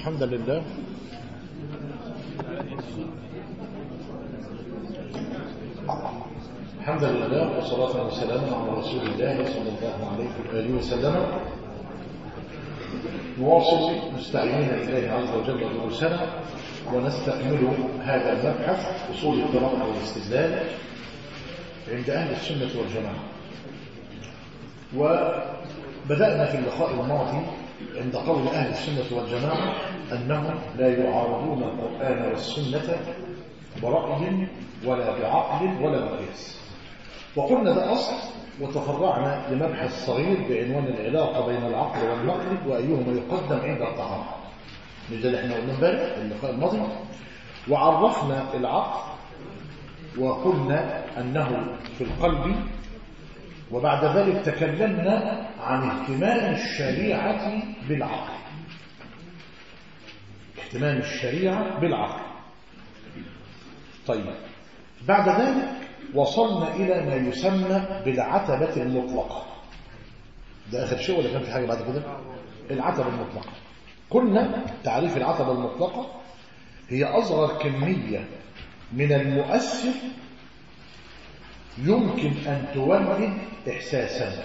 الحمد لله الحمد لله والصلاة والسلام على رسول الله صلى الله عليه وآله وسلم نواصل مستعينين إليه عز وجل دروسنا ونستكمل هذا المبحث أصول القراءة والاستدلال عند أهل السنة والجماعة وبدأنا في اللقاء الماضي عند قول أهل السنة والجماعة أنهم لا يعارضون القرآن والسنة برأي ولا بعقل ولا بقياس وقلنا ده أصل وتفرعنا لمبحث صغير بعنوان العلاقة بين العقل والنقل وأيهما يقدم عند الطعام مش ده اللي احنا قلنا امبارح في اللقاء الماضي وعرفنا العقل وقلنا أنه في القلب وبعد ذلك تكلمنا عن اهتمام الشريعة بالعقل اهتمام الشريعة بالعقل طيب بعد ذلك وصلنا إلى ما يسمى بالعتبة المطلقة ده آخر شيء ولا كان في حاجة بعد كده العتبة المطلقة قلنا تعريف العتبة المطلقة هي أصغر كمية من المؤثر يمكن أن تولد إحساسا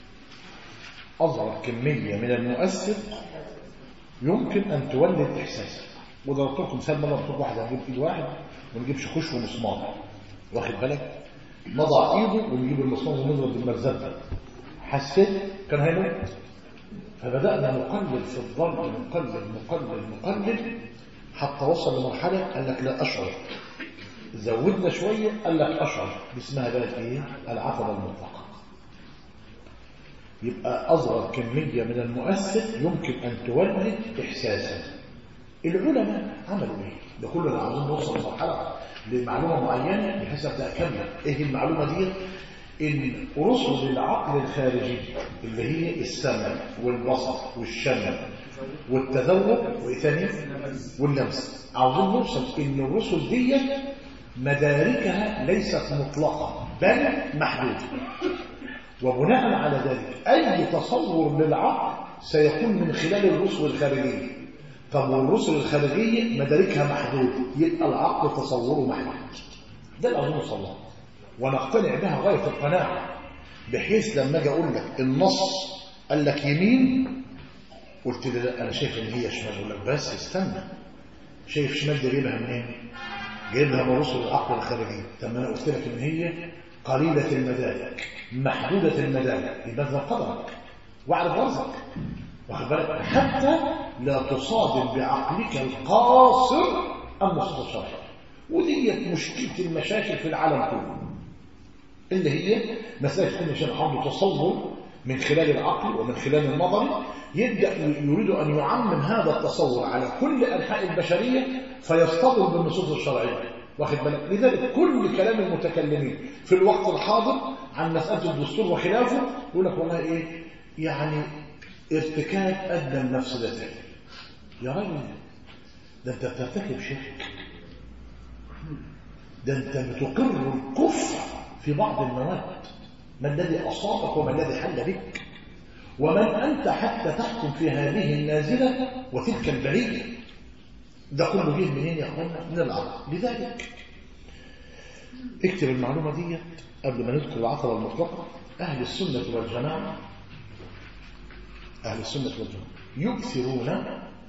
أصغر كمية من المؤثر يمكن أن تولد إحساسا وضربت لكم مثال مرة قلت واحد هنجيب إيد واحد ونجيب شخوش ومسمار واخد بالك نضع إيده ونجيب المسمار ونضرب بالمرزبة حسيت كان هيموت فبدأنا نقلل في الضرب نقلل نقلل نقلل حتى وصل لمرحلة قال لك لا أشعر زودنا شوية قال لك أشعر اسمها بقى ايه العتبة المطلقة يبقى أصغر كمية من المؤثر يمكن أن تولد إحساسا العلماء عملوا ايه ده كلنا عاوزين نوصل لمرحلة لمعلومة معينة بحيث أبدأ أكمل ايه المعلومة دي ان رسل العقل الخارجي اللي هي السمع والبصر والشم والتذوق وايه ثاني واللمس عاوزين نوصل ان الرسل دي مداركها ليست مطلقة بل محدودة وبناء على ذلك أي تصور للعقل سيكون من خلال الرسل الخارجية طب والرسل الخارجية مداركها محدودة يبقى العقل تصوره محدود ده اللي عاوزين نوصل له ونقتنع بها غاية القناعة بحيث لما اجي اقول لك النص قال لك يمين قلت لي لا انا شايف ان هي شمال اقول لك بس استنى شايف شمال دي جايبها منين جايبها من رسل العقل الخارجي طب ما انا قلت لك ان هي قليلة المدارك محدودة المدارك يبقى ذا قدرك واعرف رزقك واخد بالك حتى لا تصادم بعقلك القاصر النصوص الشرعيه وديت مشكله المشاكل في العالم كله اللي هي مسألة كل شيء عنده تصور من خلال العقل ومن خلال النظر يبدأ يريد أن يعمم هذا التصور على كل أنحاء البشرية فيصطدم بالنصوص الشرعية واخد بالك لذلك كل كلام المتكلمين في الوقت الحاضر عن مسألة الدستور وخلافه يقول لك والله إيه يعني ارتكاب أدنى المفسدتين يا راجل ده أنت بترتكب شرك ده أنت بتقر الكفر في بعض المواد ما الذي أصابك وما الذي حل بك ومن أنت حتى تحكم في هذه النازلة وتلك البرية ده كله جه منين يا أخوانا من العقل لذلك اكتب المعلومة دي قبل ما ندخل العقل المطلقة أهل السنة والجماعة أهل السنة والجماعة يكثرون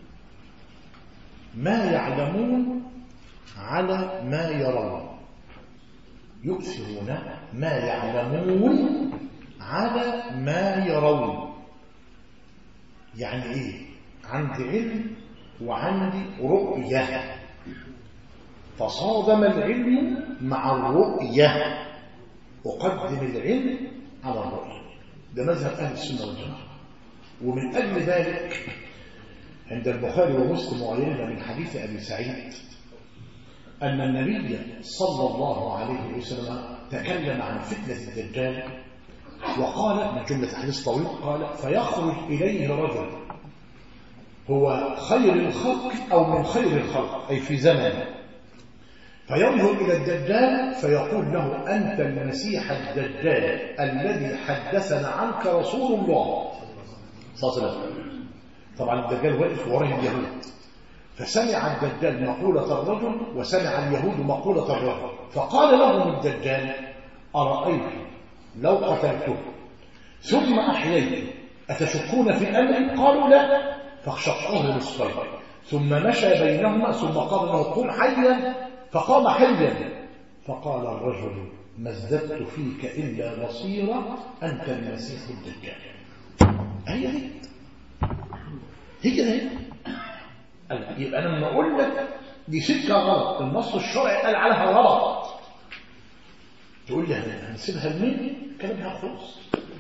ما يعلمون على ما يرون يؤثرون ما يعلمون على ما يرون يعني ايه عندي علم وعندي رؤية فصادم العلم مع الرؤية أقدم العلم على الرؤية ده مذهب أهل السنة والجماعة ومن أجل ذلك عند البخاري ومسلم وغيرهما من حديث أبي سعيد أن النبي صلى الله عليه وسلم تكلم عن فتنة الدجال وقال من جملة حديث طويل قال فيخرج إليه رجل هو خير الخلق أو من خير الخلق أي في زمنه فينظر إلى الدجال فيقول له أنت المسيح الدجال الذي حدثنا عنك رسول الله صلى الله عليه وسلم طبعا الدجال واقف وراه اليهود فسمع الدجال مقولة الرجل وسمع اليهود مقولة الرجل فقال لهم الدجال أرأيت لو قتلته ثم أحييته أتشكون في أمري قالوا لا فشقه نصفين ثم مشى بينهما ثم قال له قم حيا فقام حيا فقال الرجل ما ازددت فيك إلا بصيرا أنت المسيح الدجال هي هي هي كده هي يبقى انا لما اقول لك دي سكه غلط النص الشرعي قال عليها غلط تقول لي هنسيبها لمين كلام هيخلص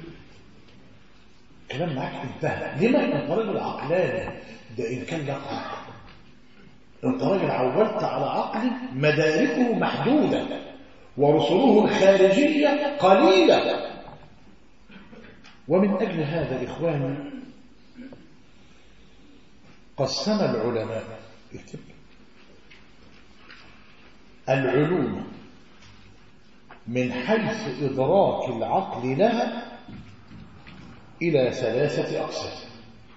كلام معاك انتهى لما انت راجل عقلاني ده ان كان لك عقل انت راجل عولت على عقل مداركه محدوده ورسله الخارجيه قليله ومن اجل هذا اخواني قسم العلماء اكتب العلوم من حيث إدراك العقل لها إلى ثلاثة أقسام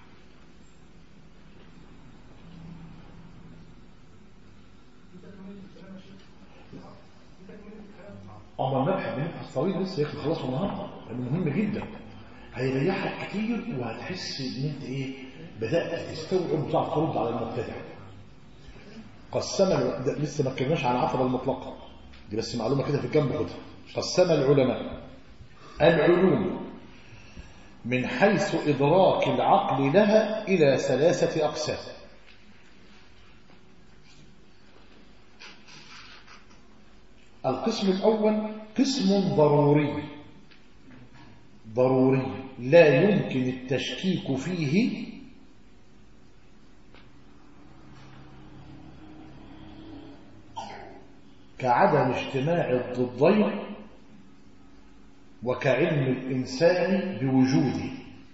أما المبحث المبحث طويل لسه ياخد خلاص النهارده مهم جدا هيريحك كتير وهتحس ان انت ايه بدات تستوعب وتعرف ترد على المبتدع قسم لسه ما اتكلمناش عن العقبه المطلقه دي بس معلومه كده في الجنب خدها قسم العلماء العلوم من حيث ادراك العقل لها الى ثلاثه اقسام القسم الاول قسم ضروري ضروري لا يمكن التشكيك فيه كعدم اجتماع الضدين وكعلم الإنسان بوجوده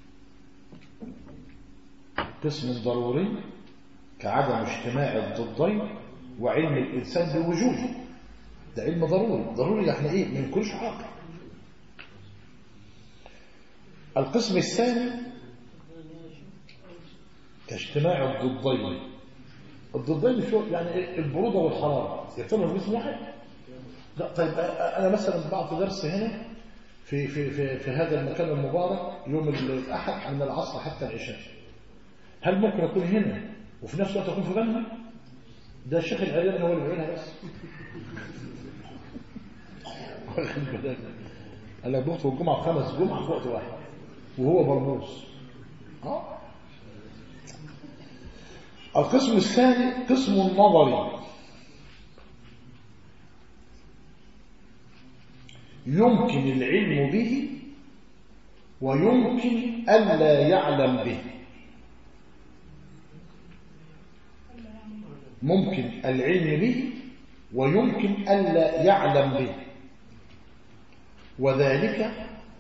قسم ضروري كعدم اجتماع الضدين وعلم الإنسان بوجوده ده علم ضروري ضروري يعني ايه من كل عاقل القسم الثاني كاجتماع الضدين الضدين شو يعني البرودة والحرارة يجتمعوا في جسم واحد لا طيب أنا مثلا بعطي درس هنا في, في, في, في هذا المكان المبارك يوم الأحد من العصر حتى العشاء هل ممكن أكون هنا وفي نفس الوقت أكون في جنة ده الشيخ العليان هو اللي بيعملها بس قال لك بخطب الجمعة خمس جمعة في وقت واحد وهو برموس اه القسم الثاني قسم نظري يمكن العلم به ويمكن ألا يعلم به ممكن العلم به ويمكن ألا يعلم به وذلك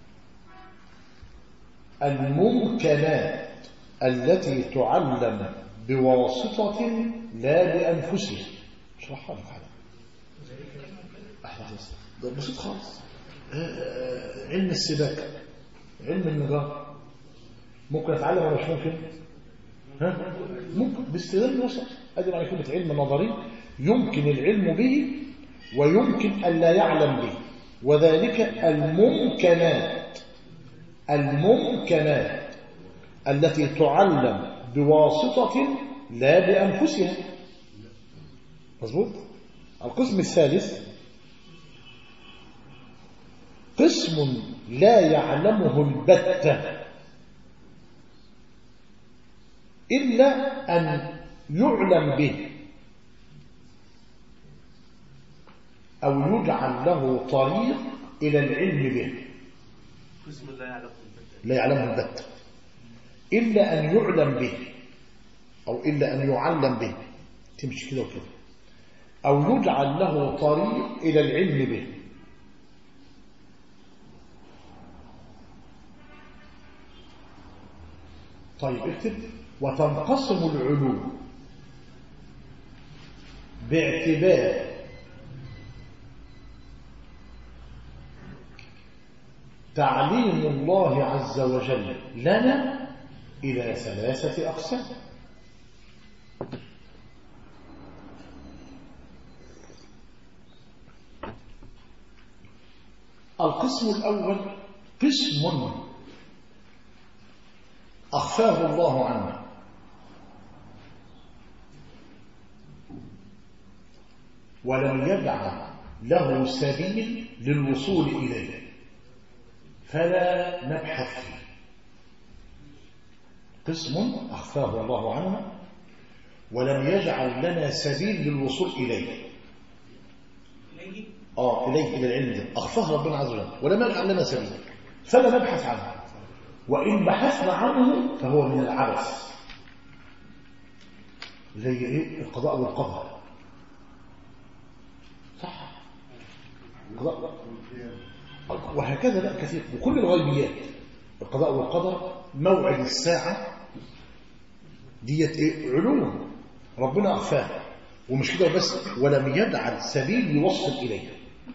الممكنات التي تعلم بواسطة لا بأنفسها اشرحها لك حاجة ده بسيط خالص علم السباكة علم النجار ممكن اتعلم ولا مش ممكن ها ممكن باستخدام الوسط ادي معنى كلمه علم نظري يمكن العلم به ويمكن الا يعلم به وذلك الممكنات الممكنات التي تعلم بواسطة لا بأنفسها مظبوط القسم الثالث قسم لا يعلمه البتة إلا أن يعلم به أو يجعل له طريق إلى العلم به قسم لا يعلمه لا يعلمه البتة إلا أن يعلم به أو إلا أن يعلم به تمشي كده وكده أو يجعل له طريق إلى العلم به طيب اكتب وتنقسم العلوم باعتبار تعليم الله عز وجل لنا إلى ثلاثة أقسام القسم الأول قسم أخفاه الله عنا ولم يجعل له سبيل للوصول إليه فلا نبحث فيه قسم أخفاه الله عنا ولم يجعل لنا سبيل للوصول إليه إليه آه إليه إلى العلم ده أخفاه ربنا عز وجل ولم يجعل لنا سبيل فلا نبحث عنه وإن بحثنا عنه فهو من العبث زي إيه القضاء والقدر صح القضاء وهكذا لا كثير وكل الغيبيات القضاء والقدر موعد الساعة ديت إيه علوم ربنا أخفاها ومش كده بس ولم يجعل سبيل يوصل إليها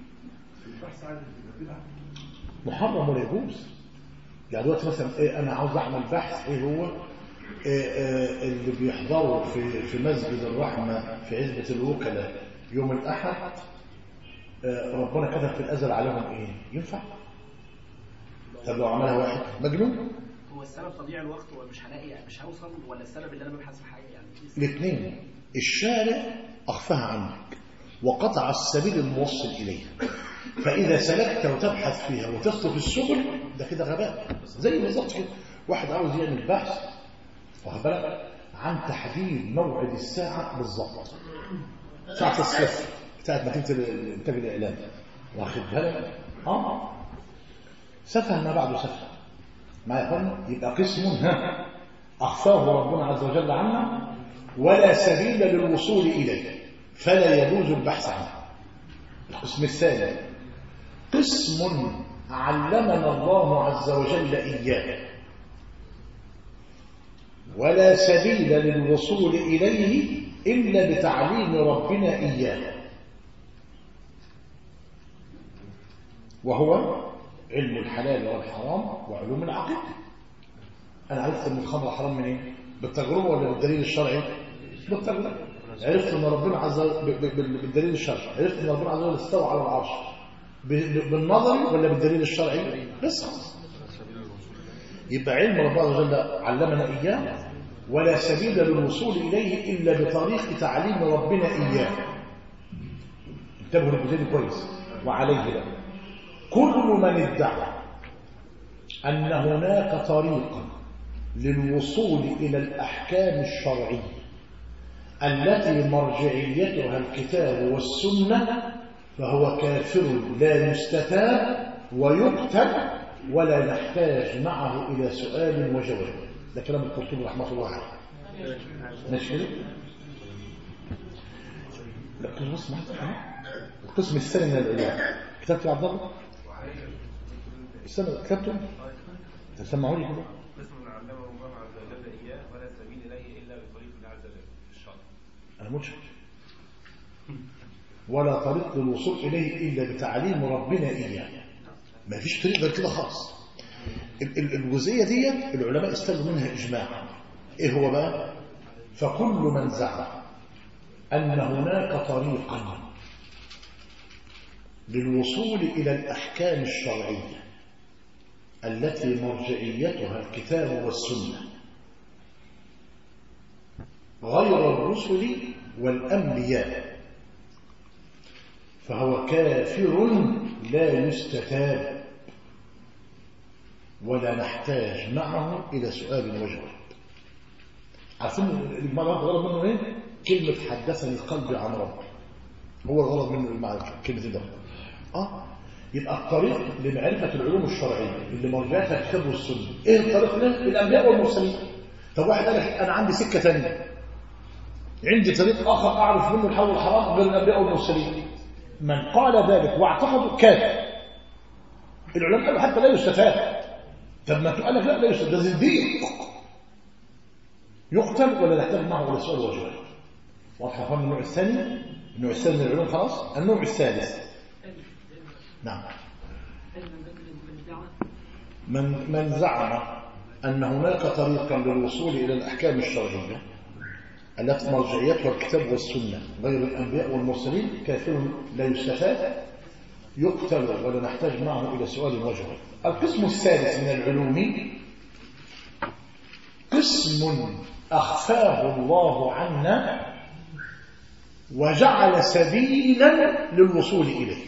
محرم ولا يجوز يعني دلوقتي مثلا إيه انا عاوز اعمل بحث ايه هو إيه إيه اللي بيحضروا في في مسجد الرحمه في عزبه الوكلاء يوم الاحد إيه ربنا كتب في الازل عليهم ايه ينفع طب لو عملها واحد مجنون هو السبب تضييع الوقت ومش هلاقي يعني مش هوصل ولا السبب اللي انا ببحث في حاجه يعني الاثنين الشارع اخفاها عنك وقطع السبيل الموصل اليها فإذا سلكت وتبحث فيها وتخطف السبل ده كده غباء زي بالظبط كده واحد عاوز يعمل بحث واخد بالك عن تحديد موعد الساعة بالظبط ساعة الصفر ساعة ما تنزل الإنتاج الإعلامي واخد بالك اه سفه ما بعده سفه ما يقول يبقى قسم ها أخفاه ربنا عز وجل عنا ولا سبيل للوصول إليه فلا يجوز البحث عنه القسم الثاني قسم علمنا الله عز وجل إياه ولا سبيل للوصول إليه إلا بتعليم ربنا إياه وهو علم الحلال والحرام وعلوم العقيدة أنا عرفت أن الخمر حرام منين؟ إيه؟ بالتجربة ولا بالدليل الشرعي؟ بالتجربة عرفت أن ربنا عز وجل بالدليل الشرعي عرفت أن ربنا عز وجل استوى على العرش بالنظري ولا بالدليل الشرعي بس خلاص يبقى علم ربنا عز وجل علمنا إياه ولا سبيل للوصول إليه إلا بطريق تعليم ربنا إياه انتبهوا للجزء كويس وعليه بقى كل من ادعى أن هناك طريقا للوصول إلى الأحكام الشرعية التي مرجعيتها الكتاب والسنة فهو كافر لا يستتاب ويقتل ولا نحتاج معه إلى سؤال وجواب ده كلام القرطبي رحمه الله عليه ماشي كده لكن بص القسم الثاني من العلم كتبت يا عبد الله استنى كتبته تسمعوا لي كده قسم علمه الله عز وجل إياه ولا سبيل إليه إلا بطريق الله عز وجل في الشرع انا مشرك ولا طريق للوصول إليه إلا بتعليم ربنا إياه ما فيش طريق غير كده خالص ال- ال- الجزئية ديت العلماء استلوا منها إجماع إيه هو بقى فكل من زعم أن هناك طريقا للوصول إلى الأحكام الشرعية التي مرجعيتها الكتاب والسنة غير الرسل والأنبياء فهو كافر لا يستتاب ولا نحتاج معه إلى سؤال وجواب عارفين الإجماع ده غلط منه إيه؟ كلمة حدثني قلبي عن ربي هو الغلط منه الإجماع كلمة ده آه يبقى الطريق لمعرفة العلوم الشرعية اللي مرجعتها الكتاب والسنة إيه الطريق ده؟ الأنبياء والمرسلين طب واحد قال لك أنا عندي سكة ثانيه عندي طريق آخر أعرف منه الحول والحرام غير الأنبياء والمرسلين من قال ذلك واعتقد كافر العلماء قالوا حتى لا يستفاد طب ما تقول لك لا لا يستفاد ده زنديق يقتل ولا نحتاج معه ولا سؤال وجواب واضحه فهم النوع الثاني النوع الثاني من العلوم خلاص النوع الثالث نعم من من زعم ان هناك طريقا للوصول الى الاحكام الشرعيه التي مرجعيتها الكتاب والسنة غير الأنبياء والمرسلين كافر لا يستفاد يقتل ولا نحتاج معه إلى سؤال وجهه القسم الثالث من العلوم قسم أخفاه الله عنا وجعل سبيلا للوصول إليه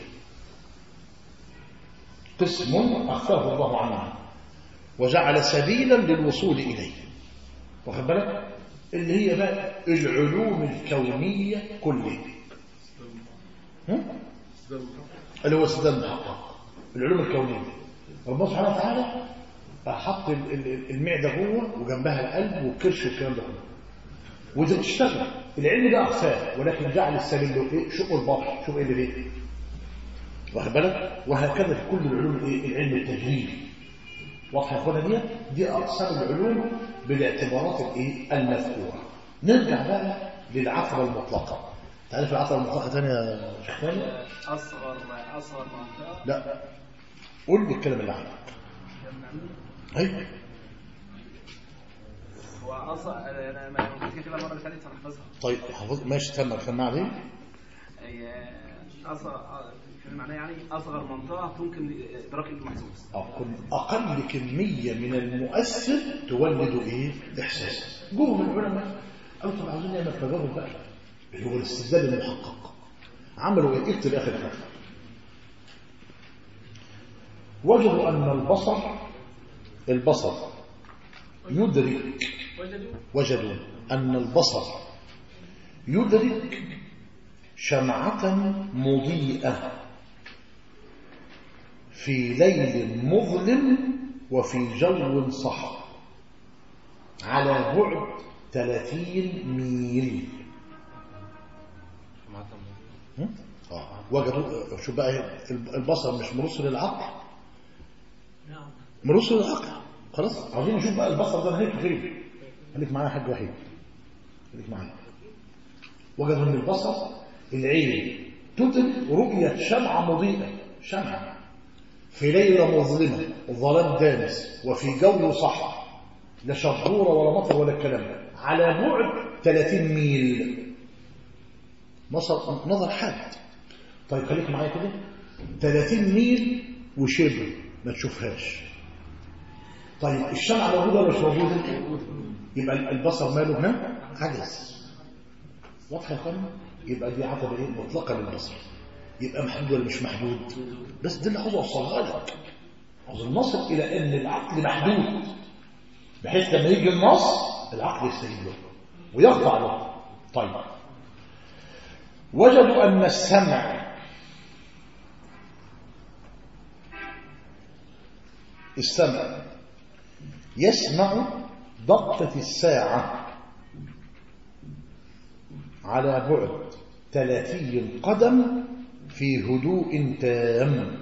قسم أخفاه الله عنا وجعل سبيلا للوصول إليه واخد بالك اللي هي بقى العلوم الكونية كلها هم؟ اللي هو استدلال المحقق العلوم الكونية ربنا سبحانه وتعالى حط ال- ال- المعدة جوه وجنبها القلب والكرش والكلام ده كله وده بتشتغل العلم ده أخفاه ولكن جعل السبيل له ايه شق البطن شوف ايه اللي فيه واخد بالك وهكذا في كل العلوم الايه العلم التجريبي واضحه يا اخوانا دي دي اقسام العلوم بالاعتبارات الايه المذكوره نرجع بقى للعقبه المطلقه تعرف العقبه المطلقه ثانيه يا شيخ ثاني اصغر اصغر منطقه لا قول لي الكلام اللي عندك ايوه هو اصغر انا ما كنت كده المره اللي فاتت هنحفظها طيب حافظ ماشي تم سمع دي هي اصغر في معناه يعني اصغر منطقه تمكن ادراك المحسوس أكون أقل كمية من المؤثر تولد إيه؟ إحساس جوه من العلماء قالوا طب عاوزين نعمل تجارب بقى اللي هو الاستدلال المحقق عملوا إيه؟ اكتب آخر حاجة وجدوا أن البصر البصر يدرك وجدوا وجدوا أن البصر يدرك شمعة مضيئة في ليل مظلم وفي جو صحر على بعد 30 ميل هم؟ آه. وجدوا شو بقى البصر مش مرسل للعقل مرسل للعقل خلاص عاوزين نشوف بقى البصر ده نهايته فين خليك معايا يا حاج وحيد خليك معايا وجدوا ان البصر العين تدرك رؤية شمعة مضيئة شمعة في ليلة مظلمة ظلام دامس وفي جو صحراء لا شبورة ولا مطر ولا الكلام ده على بعد 30 ميل نظر نظر حد طيب خليك معايا كده 30 ميل وشبر ما تشوفهاش طيب الشمعة موجودة ولا مش موجودة يبقى البصر ماله هنا عجز واضحه يا اخوانا يبقى دي عتبه ايه مطلقه للبصر يبقى محدود ولا مش محدود بس دي اللي عاوز اوصلها لك عاوز نصل الى ان العقل محدود بحيث لما يجي النص العقل يستجيب له ويخضع له طيب وجدوا ان السمع السمع يسمع ضغطة الساعة على بعد ثلاثي قدم في هدوء تام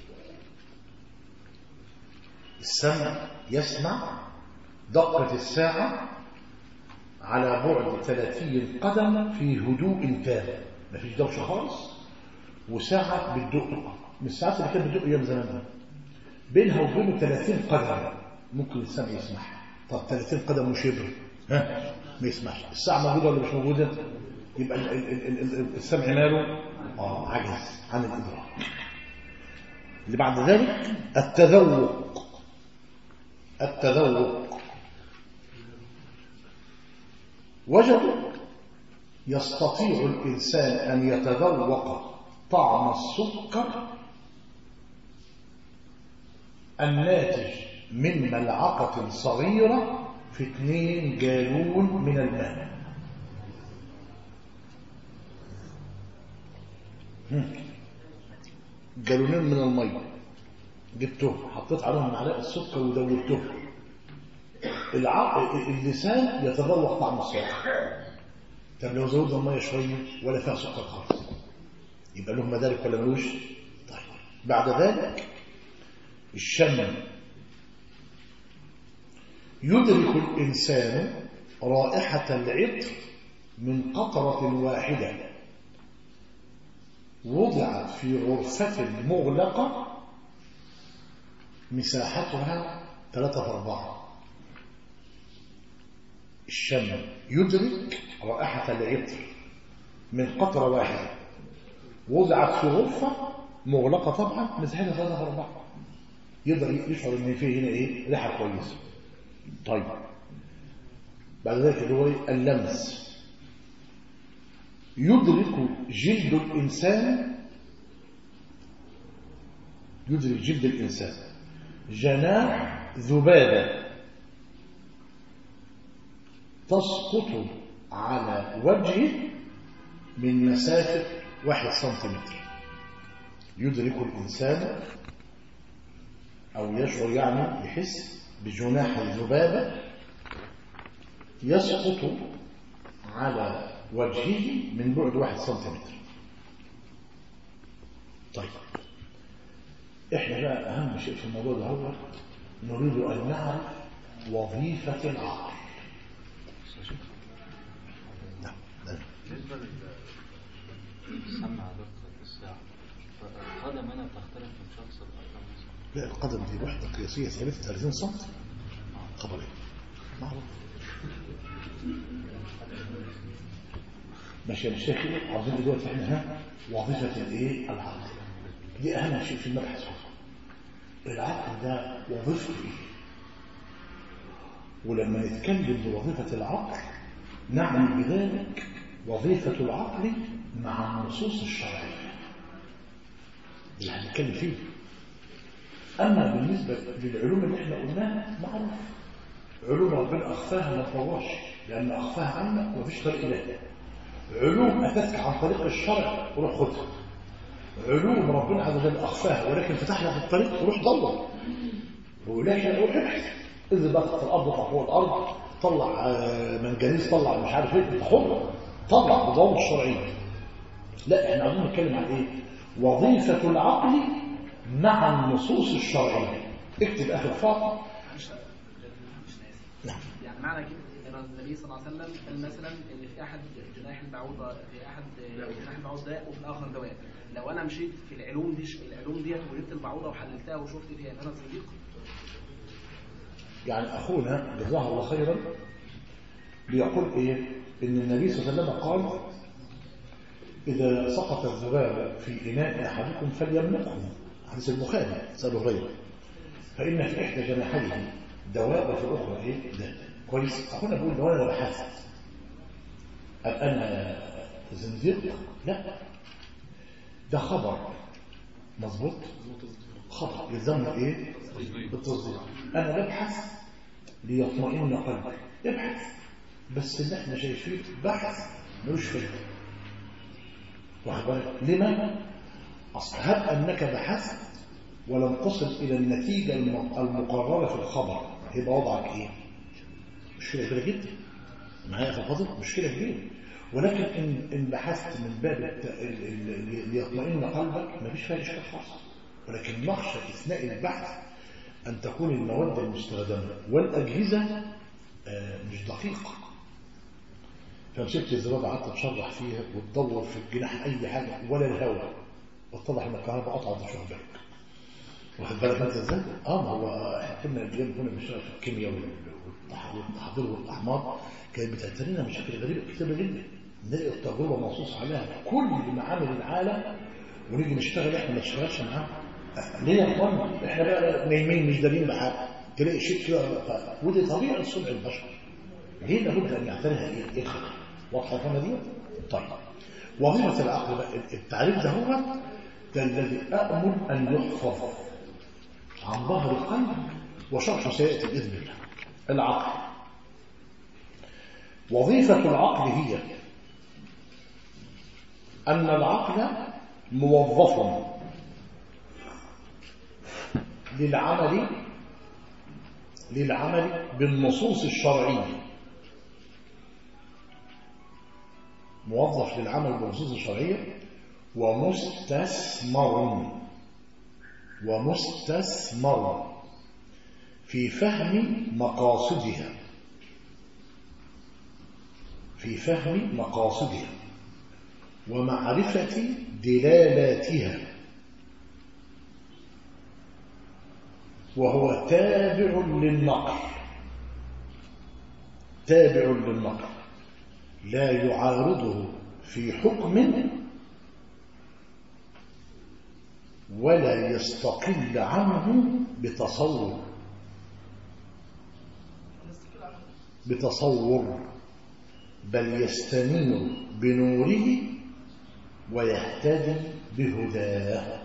السمع يسمع دقة الساعة على بعد ثلاثي قدم في هدوء تام مفيش دوشة خالص وساعة بتدق من الساعات اللي كانت بتدق أيام زمان بينها وبينه 30 قدم ممكن السمع يسمعها طب 30 قدم وشبر ها ما يسمعش الساعة موجودة ولا مش موجودة يبقى ال- ال- ال- ال- السمع ماله اه عجز عن الإدراك اللي بعد ذلك التذوق التذوق وجدوا يستطيع الإنسان أن يتذوق طعم السكر الناتج من ملعقة صغيرة في اثنين جالون من الماء هم. جالونين من المية جبتهم حطيت عليهم معلقة سكر ودوبتهم العقل اللسان يتذوق طعم السكر طب لو زودنا المية شوية ولا فيها سكر خالص يبقى لهم مدارك ولا ملوش طيب بعد ذلك الشم يدرك الإنسان رائحة العطر من قطرة واحدة وضعت في غرفة مغلقة مساحتها ثلاثة في أربعة الشم يدرك رائحة العطر من قطرة واحدة وضعت في غرفة مغلقة طبعا مساحتها ثلاثة في أربعة يقدر يشعر إن فيه هنا إيه ريحة كويسة طيب بعد ذلك اللي هو إيه؟ اللمس يدرك جلد الإنسان يدرك جلد الإنسان جناح ذبابة تسقط على وجهه من مسافة واحد سنتيمتر يدرك الإنسان أو يشعر يعني يحس بجناح الذبابة يسقط على وجهه من بعد واحد سنتيمتر طيب احنا بقى أهم شيء في الموضوع ده هو نريد أن نعرف وظيفة العقل نعم نعم. بالنسبة للسمع دقة الساعة فالقدم هنا بتختلف من شخص لآخر مثلا لا القدم دي وحدة قياسية ثابتة 30 سم خبر ايه معروف ماشي يا الشيخ عاوزين دلوقتي احنا ها وظيفة الايه العقل دي اهم شيء في المبحث العقل ده وظيفته ايه ولما نتكلم بوظيفة العقل نعني بذلك وظيفة العقل مع النصوص الشرعية اللي هنتكلم فيه أما بالنسبة للعلوم اللي احنا قلناها معروف علوم ربنا أخفاها ما تفواش لأن أخفاها عنك ومفيش طريق إليها علوم أتتك عن طريق الشرع روح خدها علوم ربنا عز وجل أخفاها ولكن فتح لك الطريق روح دور ولكن روح ابحث إذا بقى في الأرض طلع فوق الأرض طلع آه، منجنيز طلع مش عارف ايه انت حر طلع بضوابط الشرعية لا احنا عايزين نتكلم عن ايه وظيفة العقل مع النصوص الشرعية اكتب اخر فاطمة نعم يعني معنى كده ان النبي صلى الله عليه وسلم قال مثلا ان في احد جناح البعوضه في احد جناح البعوض داء وفي الاخر دواء لو انا مشيت في العلوم دي العلوم ديت وجبت البعوضه وحللتها وشفت فيها فانا صديق يعني أخونا جزاه الله خيرا بيقول إيه إن النبي صلى الله عليه وسلم قال إذا سقط الذباب في إناء أحدكم فليمنقه حديث البخاري سأل هريرة فإن في إحدى جناحيه دواب في الأخرى إيه ده كويس أخونا بيقول لو أنا بحثت أم أنا زنديق لا ده خبر مظبوط خطأ يلزمنا إيه بالتصديق أنا ببحث ليطمئن قلبي ابحث بس اللي احنا شايفين بحث ملوش فايدة واخد بالك لما أصل هب أنك بحثت ولم تصل إلى النتيجة الم- المقررة في الخبر هيبقى وضعك إيه؟ مشكلة كبيرة جدا معايا في الفضل مشكلة كبيرة ولكن إن, إن بحثت من باب الت- ال- ال- ليطمئن قلبك مفيش فيها إشكال خالص ولكن نخشى أثناء البحث أن تكون المواد المستخدمة والأجهزة آه، مش دقيقة فمسكت الزبادة قعدت تشرح فيها وتدور في الجناح أي حاجة ولا الهواء واتضح إن الكهرباء قطعت مش واخد بالك واخد بالك أنت إزاي؟ آه ما هو إحنا كنا اليوم كنا بنشتغل في الكيمياء وال- والتح- والتحضير والأحماض كانت بتعترينا مشاكل غريبة كتيرة جدا نلاقي التجربة منصوص عليها في كل معامل العالم ونيجي نشتغل احنا ما نشتغلش معاهم ليه يا اخوان احنا بقى نايمين مش دارين بحاجه تلاقي شيء كده ف- ودي طبيعه صنع البشر ليه لابد ان يعتريها ايه ايه الخطر واضحه الفهمه دي طيب وظيفه العقل بقى التعريف ده هو ده الذي امل ان يحفظ عن ظهر القلب وشرحه سياتي باذن الله العقل وظيفه العقل هي ان العقل موظف للعمل للعمل بالنصوص الشرعية موظف للعمل بالنصوص الشرعية ومستثمر ومستثمر في فهم مقاصدها في فهم مقاصدها ومعرفة دلالاتها وهو تابع للنقل تابع للنقل لا يعارضه في حكم ولا يستقل عنه بتصور بتصور بل يستنير بنوره ويهتدي بهداه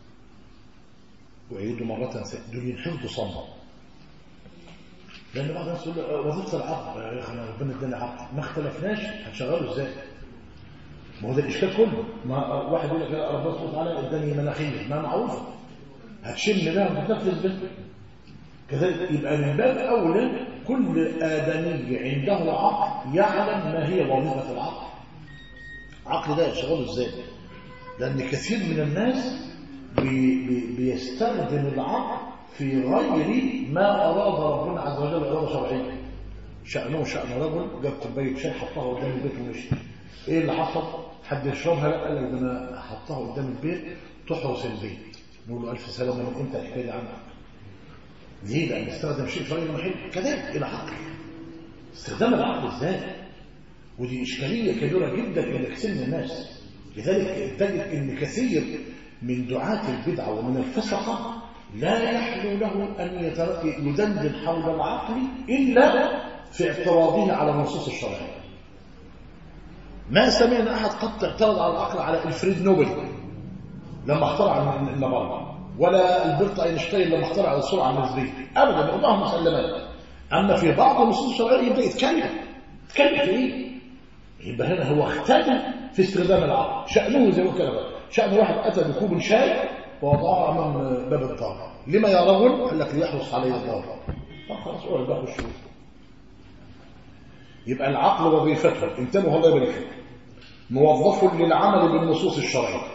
ويعيد مرة ثانية دول ينحفظوا صمم لأن بعض الناس يقول له وظيفة العقل يا أخي أنا ربنا اداني عقل ما اختلفناش هتشغله ازاي؟ ما هو ده الإشكال كله ما واحد يقول لك لا ربنا سبحانه وتعالى اداني مناخير ما معروفة هتشم ده وتنفذ ده كذلك يبقى من باب أولى كل آدمي عنده عقل يعلم ما هي وظيفة العقل عقل ده يشغله ازاي لأن كثير من الناس بي بي بيستخدم العقل في غير ما أراد ربنا عز وجل إرادة شرعية شأنه شأن رجل جاب كوباية شاي حطها قدام البيت ومشي إيه اللي حصل؟ حد يشربها لا قال لك ده أنا حطها قدام البيت تحرس البيت نقول له ألف سلامة من أنت الحكاية دي عنك ليه؟ لأن استخدم شيء في غير محل كذلك إلى عقل استخدام العقل إزاي؟ ودي إشكالية كبيرة جدا إلى كثير من الناس لذلك تجد أن كثير من دعاة البدعة ومن الفسقة لا يحلو له أن يدندن حول العقل إلا في اعتراضه على النصوص الشرعية ما سمعنا أحد قد اعترض على العقل على الفريد نوبل لما اخترع النظام ولا البرت اينشتاين لما اخترع السرعة النسبية أبدا بعضهم مسلمات أما في بعض النصوص الشرعية يبدأ يتكلم يتكلم في إيه؟ يبقى هنا هو اختلف في استخدام العقل شأنه زي ما كده شأن واحد أتى بكوب شاي ووضعه أمام باب الدار لما يا رجل قال لك ليحرص علي الدار خلاص اقعد بقى وشوف يبقى العقل وظيفته انتبهوا الله يبارك فيك موظف للعمل بالنصوص الشرعيه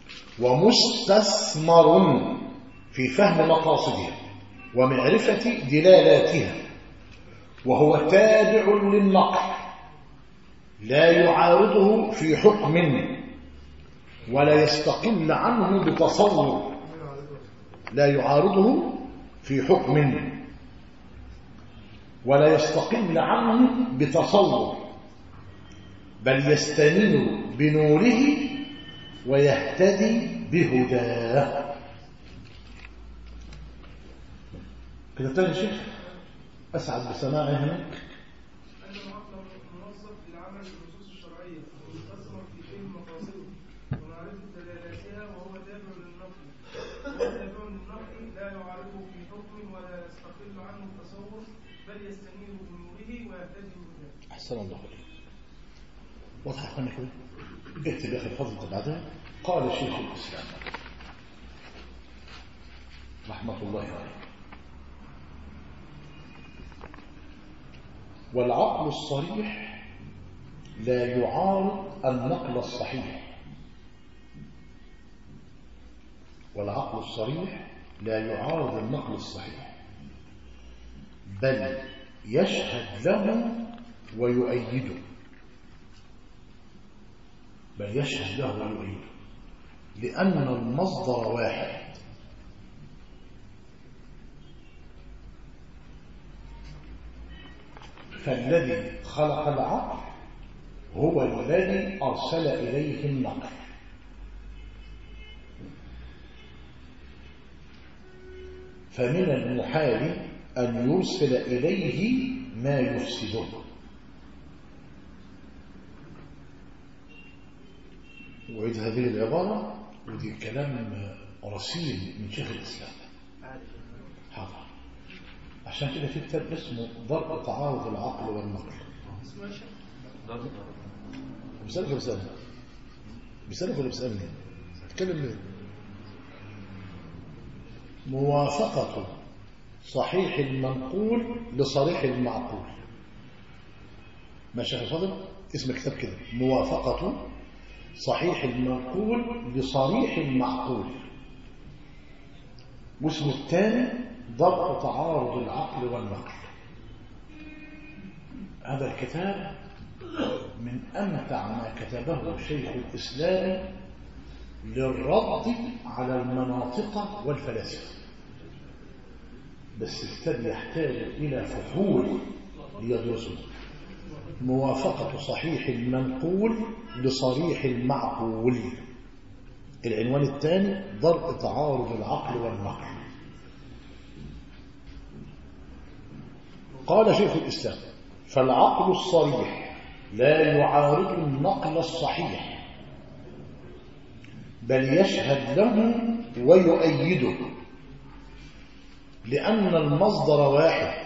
ومستثمر في فهم مقاصدها ومعرفة دلالاتها وهو تابع للنقل لا يعارضه في حكم ولا يستقل عنه بتصور لا يعارضه في حكم ولا يستقل عنه بتصور بل يستنير بنوره ويهتدي بهداه كده تاني شيخ أسعد بسماعي هناك أن العقل منظف للعمل بالنصوص الشرعية ومستثمر في فهم مقاصده ومعرفة دلالاتها وهو تابع للنقل وهو تابع للنقل لا يعارضه في حكم ولا يستقل عنه التصور بل يستنير بنوره ويهتدي بهداه أحسن الله عليك واضح يا أخوانا كده اكتب يا أخي الفضل بعدها قال شيخ الإسلام رحمة الله عليه والعقل الصريح لا يعارض النقل الصحيح والعقل الصريح لا يعارض النقل الصحيح بل يشهد له ويؤيده بل يشهد له ويؤيده لأن المصدر واحد فالذي خلق العقل هو الذي أرسل إليه النقل فمن المحال أن يرسل إليه ما يفسده وإذ هذه العبارة ودي كلام رسيل من شيخ الإسلام حاضر عشان كده في كتاب اسمه ضرب تعارض العقل والنقل بيسألك ولا بيسألني؟ بيسألك ولا بيسألني؟ اتكلم ليه؟ موافقة صحيح المنقول لصريح المعقول ماشي يا فاضل اسم الكتاب كده موافقة صحيح المنقول لصريح المعقول واسمه الثاني ضبط تعارض العقل والنقل هذا الكتاب من أمتع ما كتبه شيخ الإسلام للرد على المناطق والفلاسفة بس الكتاب يحتاج إلى فحول ليدرسه موافقة صحيح المنقول لصريح المعقول العنوان الثاني ضرب تعارض العقل والنقل قال شيخ الإسلام فالعقل الصريح لا يعارض النقل الصحيح بل يشهد له ويؤيده لأن المصدر واحد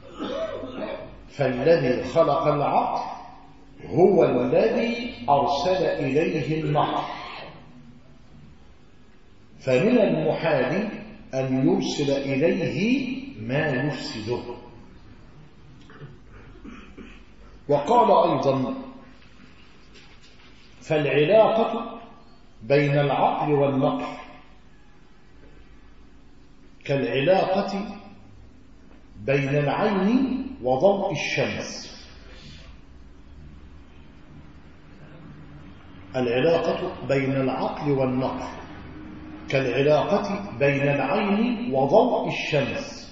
فالذي خلق العقل هو الذي أرسل إليه النقل فمن المحال أن يرسل إليه ما يفسده وقال أيضا فالعلاقة بين العقل والنقل كالعلاقة بين العين وضوء الشمس العلاقة بين العقل والنقل كالعلاقة بين العين وضوء الشمس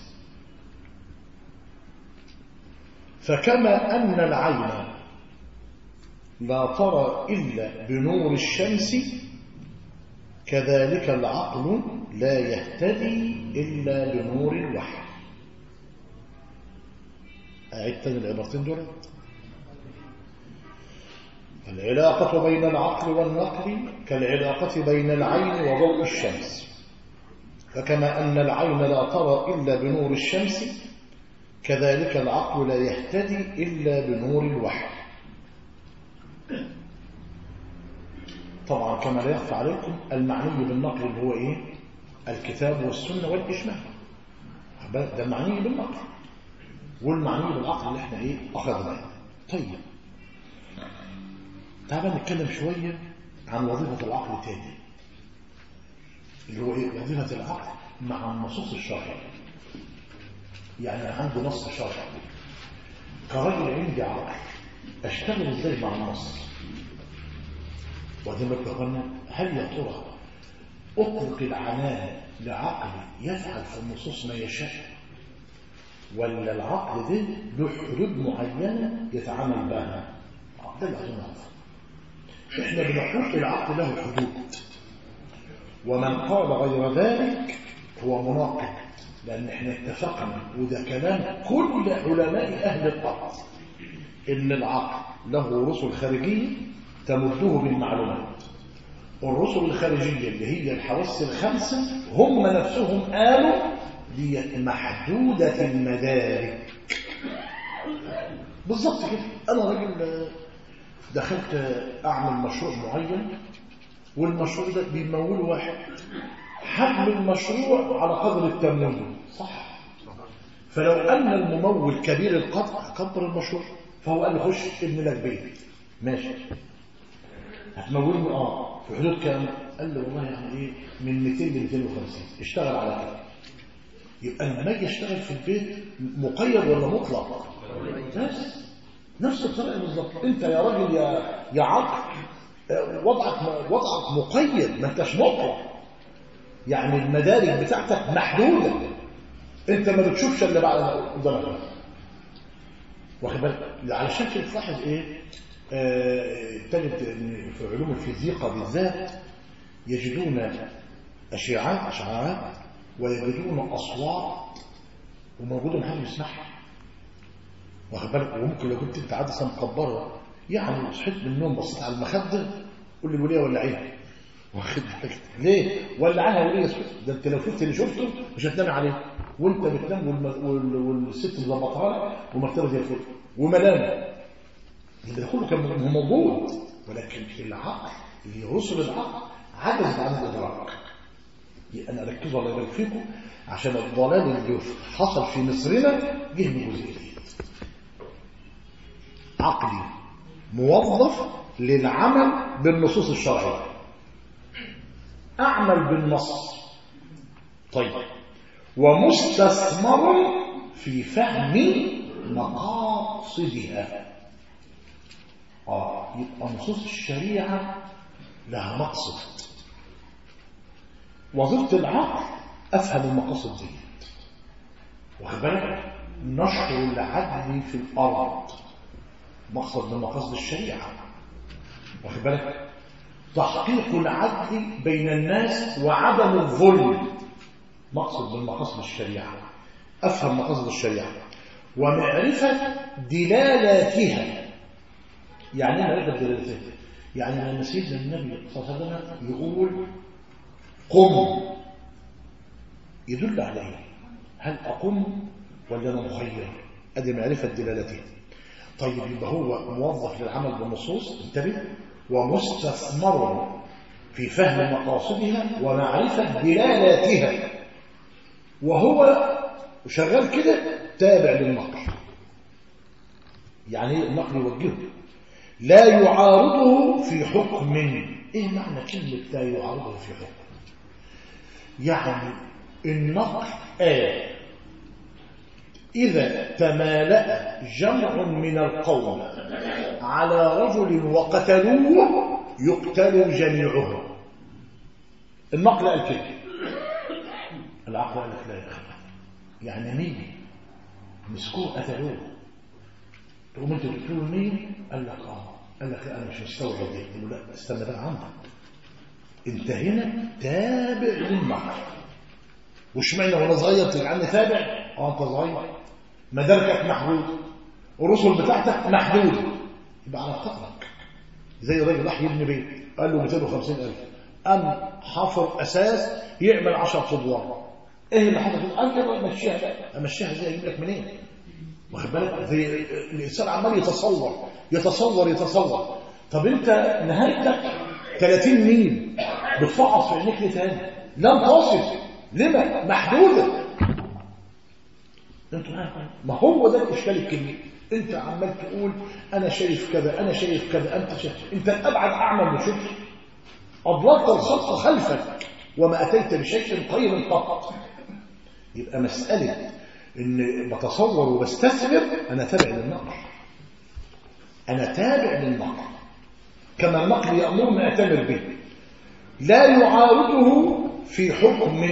فكما أن العين لا ترى إلا بنور الشمس كذلك العقل لا يهتدي إلا بنور الوحي أعيد تاني العبارتين دول العلاقة بين العقل والنقل كالعلاقة بين العين وضوء الشمس فكما أن العين لا ترى إلا بنور الشمس كذلك العقل لا يهتدي إلا بنور الوحي طبعا كما لا يخفى عليكم المعني بالنقل اللي هو إيه الكتاب والسنة والإجماع ده المعني بالنقل والمعني بالعقل اللي احنا ايه أخذناه طيب تعال نتكلم شوية عن وظيفة العقل تاني اللي هو ايه وظيفة العقل مع النصوص الشرعية يعني أنا عندي نص شرعي كراجل عندي عقل اشتغل ازاي مع النص وبعدين بقى هل يا ترى اطلق العنان لعقل يفعل في النصوص ما يشاء ولا العقل ده له حدود معينه يتعامل بها ده اللي عايزين نعرفه احنا بنقول العقل له حدود ومن قال غير ذلك هو مناقض لان احنا اتفقنا وده كلام كل علماء اهل الارض ان العقل له رسل خارجيه تمده بالمعلومات الرسل الخارجيه اللي هي الحواس الخمسه هم نفسهم قالوا دي محدوده المدارك بالظبط كده انا راجل دخلت اعمل مشروع معين والمشروع ده بيمول واحد حجم المشروع على قدر التمويل صح فلو ان الممول كبير القدر قدر المشروع فهو قال لي خش ابن لك بيت ماشي هتمولني اه في حدود كام قال لي والله يعني ايه من 200 ل 250 اشتغل على كده يبقى لما اجي اشتغل في البيت مقيد ولا مطلق بس نفس الطريقه بالظبط انت يا راجل يا يا عقل وضعك وضعك مقيد ما انتش مطلق يعني المدارك بتاعتك محدوده انت ما بتشوفش الا بعد قدامك واخد بالك علشان كده تلاحظ ايه آه تجد ان في علوم الفيزيقا بالذات يجدون اشعاعات اشعاعات ويجدون اصوات وموجوده محدش يسمعها واخد بالك وممكن لو كنت انت عدسه مكبره يعني صحيت من النوم بصيت على المخده قول لي الوليه ولعيها واخد بالك ليه ولعها وليه ده انت لو شفت اللي شفته مش هتنام عليه وانت بتنام والم... وال... والست مظبطها لك ومرتبه زي الفل وملامه ده كله كان موجود ولكن العقل اللي رسل العقل عجز عن الادراك انا ركزوا الله يبارك فيكم عشان الضلال اللي حصل في مصرنا جه من جزئيتين عقلي موظف للعمل بالنصوص الشرعيه اعمل بالنص طيب ومستثمر في فهم مقاصدها اه يبقى نصوص الشريعه لها مقصد وظيفه العقل افهم المقاصد دي واخد بالك نشر العدل في الارض مقصد من مقاصد الشريعه واخد بالك تحقيق العدل بين الناس وعدم الظلم مقصد من مقاصد الشريعة أفهم مقاصد الشريعة ومعرفة دلالاتها يعني ايه معرفة دلالاتها يعني لما سيدنا النبي صلى الله عليه وسلم يقول قم يدل عليه هل أقم ولا أنا مخير أدي معرفة دلالتها طيب يبقى هو موظف للعمل بالنصوص انتبه ومستثمر في فهم مقاصدها ومعرفة دلالاتها وهو شغال كده تابع للنقل يعني النقل يوجهه لا يعارضه في حكم ايه معنى كلمة لا يعارضه في حكم يعني النقل آية إذا تمالأ جمع من القوم على رجل وقتلوه يقتل جميعهم النقل قال كده العقل قال لك لا يا أخي يعني مين مسكوه قتلوه تقوم انت تقتلوا مين قال لك اه قال لك لا انا مش مستوعب دي قال له لا استنى بقى عندك انت هنا تابع للنقل وش معنى وانا صغير تجعلني تابع اه انت صغير مداركك محدود الرسل بتاعتك محدود يبقى على قدرك زي راجل راح يبني بيت قال له 250000 قام حفر اساس يعمل 10 ادوار ايه اللي حصل قال لي امشيها بقى امشيها ازاي اجيب لك منين واخد بالك زي الانسان عمال يتصور يتصور يتصور طب انت نهايتك 30 ميل بتفحص في عينيك ليه تاني لم تصل لما محدوده انتوا معايا ما هو ده الاشكال الكبير انت عمال تقول انا شايف كذا انا شايف كذا انت شايف انت الابعد اعمى من شوف اضللت الخلق خلفك وما اتيت بشيء طيب قط يبقى مساله ان بتصور وبستثمر انا تابع للنقل انا تابع للنقل كما النقل يامرني اعتمر به لا يعارضه في حكم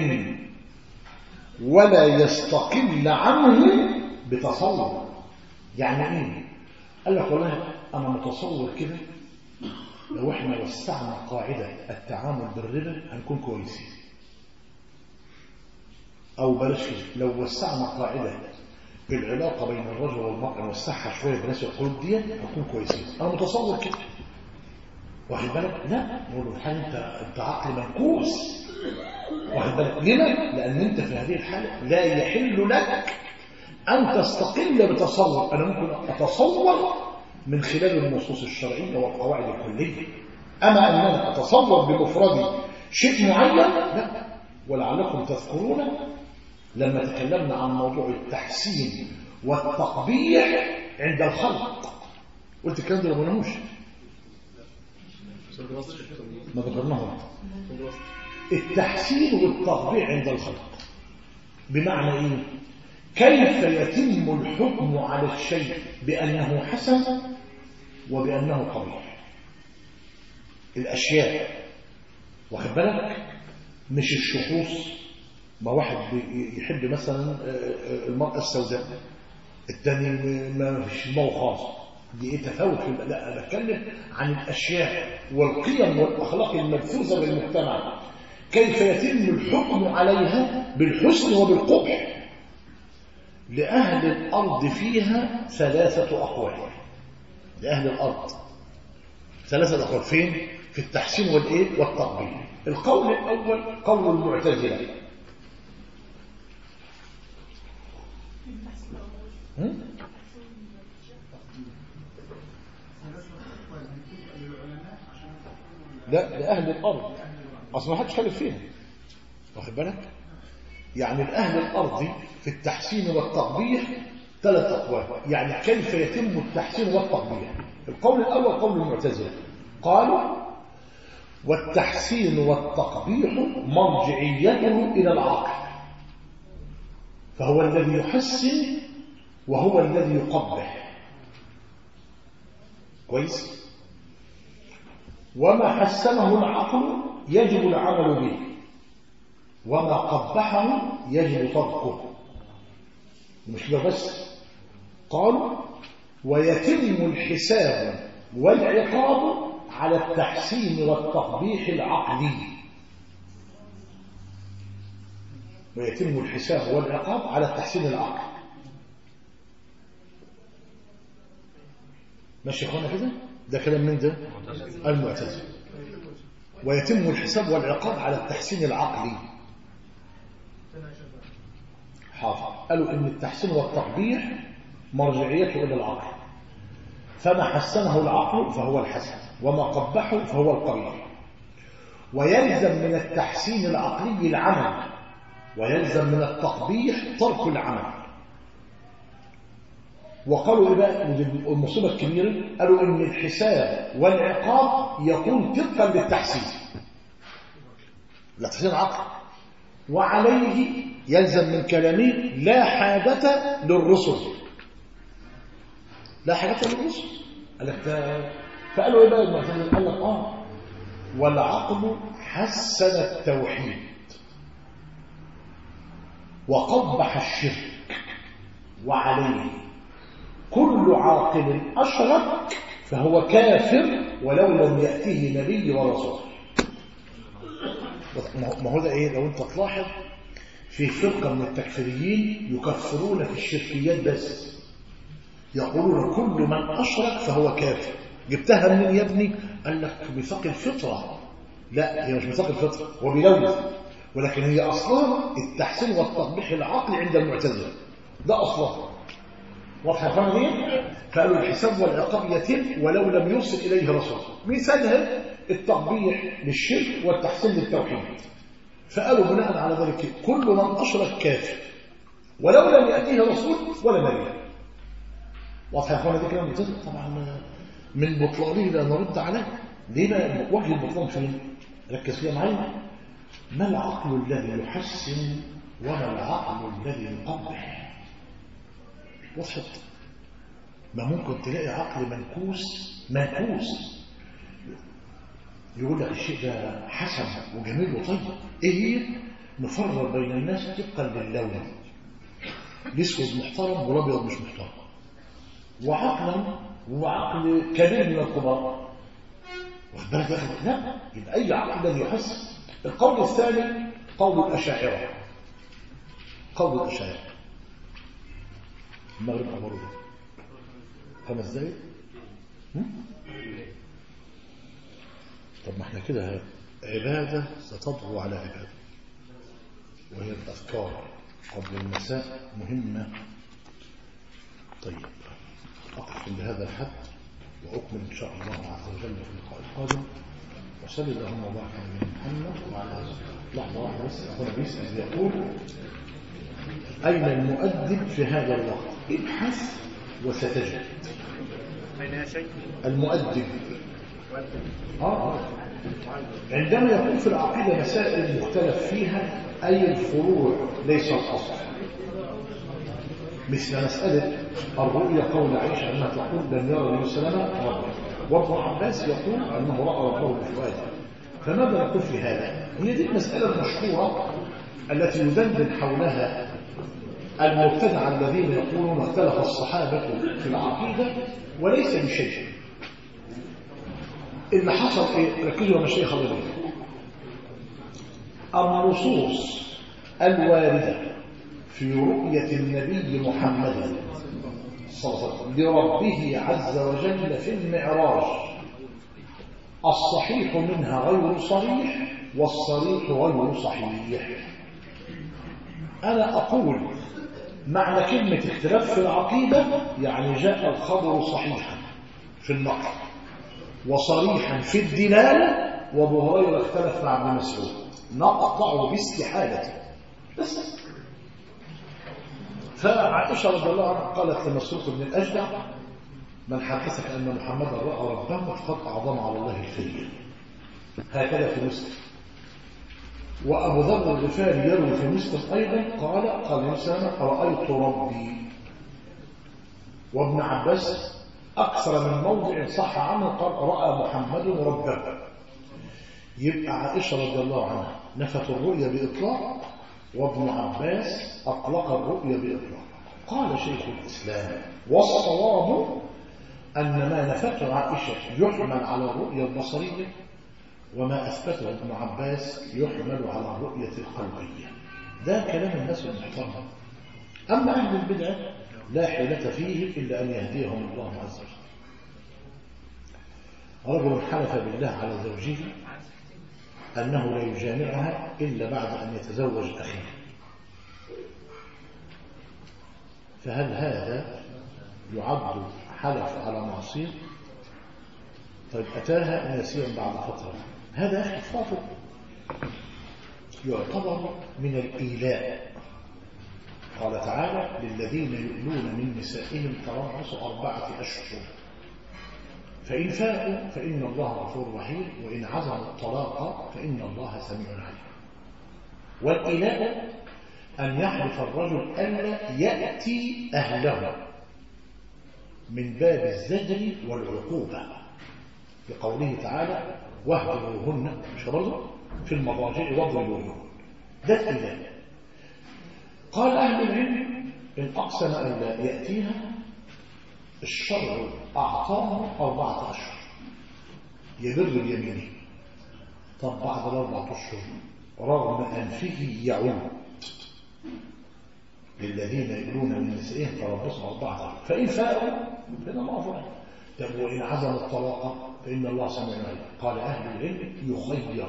ولا يستقل عنه بتصور يعني ايه قال لك والله انا متصور كده لو احنا وسعنا قاعده التعامل بالربا هنكون كويسين او بلاش كده لو وسعنا قاعده العلاقه بين الرجل والمراه نوسعها شويه بلاش القلوب دي هنكون كويسين انا متصور كده واخد بالك لا نقول له الحال انت انت عقل منكوس واخد بالك لما لان انت في هذه الحاله لا يحل لك ان تستقل بتصور انا ممكن اتصور من خلال النصوص الشرعيه والقواعد الكليه اما ان انا اتصور بمفردي شيء معين لا ولعلكم تذكرون لما تكلمنا عن موضوع التحسين والتقبيح عند الخلق قلت الكلام ده ما قلناهوش ما ذكرناه التحسين والتطبيع عند الخلق بمعنى ايه كيف يتم الحكم على الشيء بانه حسن وبانه قبيح الاشياء واخد بالك مش الشخوص ما واحد يحب مثلا المرأة السوداء الثاني ما فيش دماغه خالص دي ايه تفاوت لا انا بتكلم عن الاشياء والقيم والاخلاق الملفوظه بالمجتمع كيف يتم الحكم عليها بالحسن وبالقبح لأهل الأرض فيها ثلاثة أقوال لأهل الأرض ثلاثة أقوال فين؟ في التحسين والإيه؟ والتقبيل القول الأول قول المعتزلة لا لأهل الأرض أصلا ما حدش خالف فيها واخد بالك يعني لأهل الأرض في التحسين والتقبيح ثلاث أقوال يعني كيف يتم التحسين والتقبيح القول الأول قول المعتزلة قالوا والتحسين والتقبيح مرجعيته إلى العقل فهو الذي يحسن وهو الذي يقبح كويس وما حسنه العقل يجب العمل به وما قبحه يجب تركه مش ده بس قال ويتم الحساب والعقاب على التحسين والتقبيح العقلي ويتم الحساب والعقاب على التحسين العقلي ماشي يا اخوانا كده ده كلام من ده المعتزله ويتم الحساب والعقاب على التحسين العقلي حاضر قالوا ان التحسين والتقبيح مرجعيته الى العقل فما حسنه العقل فهو الحسن وما قبحه فهو القبيح ويلزم من التحسين العقلي العمل ويلزم من التقبيح ترك العمل وقالوا إيه بقى المصيبة الكبيرة قالوا إن الحساب والعقاب يكون طبقا للتحسين التحسين العقل وعليه يلزم من كلامه لا حاجة للرسل لا حاجة للرسل قال لك ده- فقالوا ايه بقى المعتزله قال لك اه والعقل حسن التوحيد وقبح الشرك وعليه كل عاقل أشرك فهو كافر ولو لم يأتيه نبي ورسول ما هو ده ايه لو انت تلاحظ في فرقة من التكفيريين يكفرون في الشركيات بس يقولون كل من أشرك فهو كافر جبتها منين يا ابني قال لك ميثاق الفطرة لا هي مش ميثاق الفطرة هو بيلوث ولكن هي أصلها التحسين والتقبيح العقلي عند المعتزلة ده أصلها واضحة يا اخوانا دي فقالوا الحساب والعقاب يتم ولو لم يرسل إليه رسول مثالها التقبيح للشرك والتحسين للتوحيد فقالوا بناء على ذلك كل من أشرك كافر ولو لم يأتيه رسول ولا نبي واضح يا اخوانا دي كلام مبتدئ طبعا من بطلانه لا نرد عليه ليه بقى وجه البطلان فين ركز فيها معايا ما العقل الذي يحسن وما العقل الذي يقبح وضحت ما ممكن تلاقي عقل منكوس منكوس يقول لك الشيء ده حسن وجميل وطيب ايه هي نفرق بين الناس طبقا للون الاسود محترم والابيض مش محترم وعقلا وعقل كبير من الكبار واخد بالك بقى لا يبقى اي عقل الذي يحس القول الثاني قول الاشاعره قول الاشاعره المغرب أمره خمس دقايق هم؟ طب ما احنا كده عبادة ستطغو على عبادة وهي الأذكار قبل المساء مهمة طيب أقف عند هذا الحد وأكمل إن شاء الله عز وجل في اللقاء القادم وصل اللهم وبارك على نبينا محمد وعلى لحظة واحدة بس أخونا بيسأل يقول أين المؤدب في هذا الوقت ابحث وستجد المؤدب آه. عندما يكون في العقيدة مسائل مختلف فيها أي الفروع ليس الأصل مثل مسألة الرؤيا قول عائشة أنها تقول لم يرى النبي صلى الله عليه وسلم ربه وابن عباس يقول أنه رأى ربه بفؤاده فماذا نقول في هذا؟ هي دي المسألة المشهورة التي يدندن حولها المبتدع الذين يقولون اختلف الصحابة في العقيدة وليس بشيء اللي حصل ايه ركزوا يا مشايخ الله النصوص الواردة في رؤية النبي محمد صلى الله عليه وسلم لربه عز وجل في المعراج الصحيح منها غير صريح والصريح غير صحيح أنا أقول معنى كلمة اختلاف في العقيدة يعني جاء الخبر صحيحا في النقل وصريحا في الدلالة وابو هريره اختلف مع ابن مسعود نقطع باستحالته بس فعائشة رضي الله عنها قالت لمسروق بن الأجدع من حدثك أن محمدا رأى ربه فقد أعظم على الله الخير هكذا في مسلم وأبو ذر الغفاري يروي في مسلم أيضا قال قال مسلم رأيت ربي وابن عباس أكثر من موضع صح عنه قال رأى محمد ربه يبقى عائشة رضي الله عنها نفت الرؤيا بإطلاق وابن عباس أطلق الرؤيا بإطلاق قال شيخ الإسلام والصواب أن ما نفته عائشة يحمل على الرؤية البصرية وما أثبته ابن عباس يحمل على الرؤية القلبية ده كلام الناس المحترمة أما أهل البدع لا حيلة فيه إلا أن يهديهم الله عز وجل رجل حلف بالله على زوجه أنه لا يجامعها إلا بعد أن يتزوج أخيه فهل هذا يعد حلف على معصية طيب أتاها ناسيا بعد فترة هذا أخي فاضل يعتبر من الإيلاء قال تعالى للذين يؤلون من نسائهم تربص أربعة أشهر فإن فاءوا فإن الله غفور رحيم وإن عزموا الطلاق فإن الله سميع عليم والإله أن يحلف الرجل ألا يأتي أهله من باب الزجر والعقوبة لقوله تعالى واهجروهن مش برضه في المضاجع واضربوهن ده الإله قال أهل العلم إن أقسم أن لا يأتيها الشرع أعطاه أربعة أشهر يبر اليمين طب بعد الأربعة أشهر رغم أنفه يعود للذين يقولون من نسائهم تربصوا أربعة أشهر فإن فاءوا فإن الله فرح طب وإن عزم الطلاق فإن الله سمع عليه قال أهل العلم يخير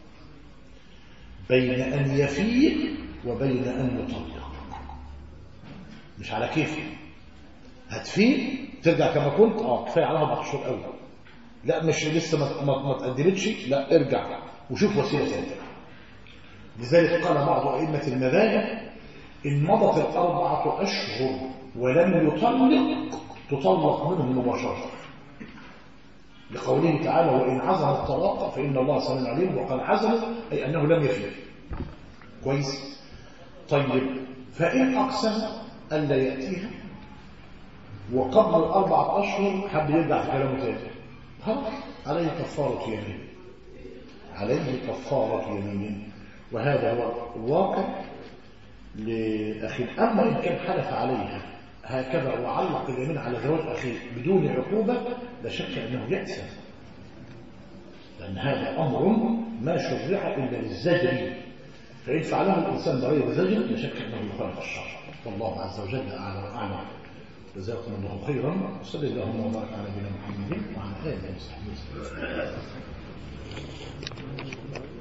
بين أن يفيء وبين أن يطلق مش على كيفه هتفيق ترجع كما كنت اه كفايه عليها اربع اشهر قوي لا مش لسه ما ما, ما تقدمتش لا ارجع وشوف وسيله ثانيه لذلك قال بعض ائمه المذاهب ان مضت الاربعه اشهر ولم يطلق تطلق منه مباشره لقوله تعالى وان عزم الطلاق فان الله سميع عليم وقال عزم اي انه لم يفيق كويس طيب فان اقسم الا ياتيها وقبل الأربعة أشهر حد يرجع في كلامه تاني خلاص عليه كفارة يمين عليه كفارة يمين وهذا هو الواقع لأخي أما إن كان حلف عليها هكذا وعلق اليمين على زواج أخيه بدون عقوبة لا شك أنه يأسى لأن هذا أمر ما شرع إلا للزجر فإن فعله الإنسان بغير زجر لا شك أنه يخالف الشرع والله عز وجل أعلم وأعلم جزاكم الله خيرا وصلى اللهم وبارك على نبينا محمد وعلى اله وصحبه وسلم